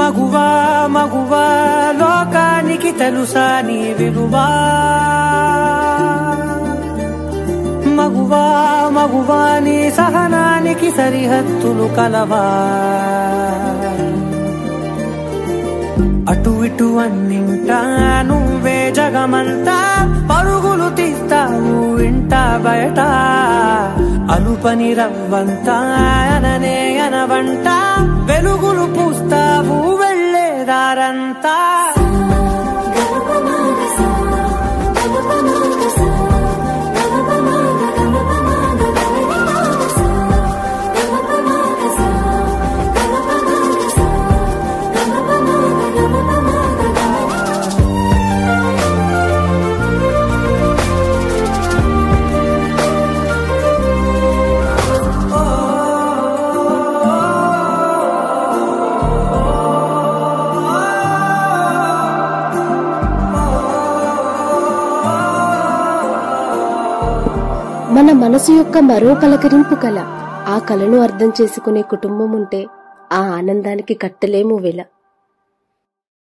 మగువా మగువా లోకానికి తెలుసా నీ విలువా మగువా మగువా నీ సహనానికి సరిహద్దులు కలవా అటు ఇటు అన్నింటా నువ్వే జగమంతా పరుగులు తీస్తావు ఇంట బయట అలుపని రవ్వంతా అననే అనవంట వెలుగులు పూస్తావు వెళ్ళేదారంతా మన మనసు యొక్క మరో పలకరింపు కల ఆ కలను అర్థం చేసుకునే కుటుంబం ఉంటే ఆ ఆనందానికి కట్టలేము వెల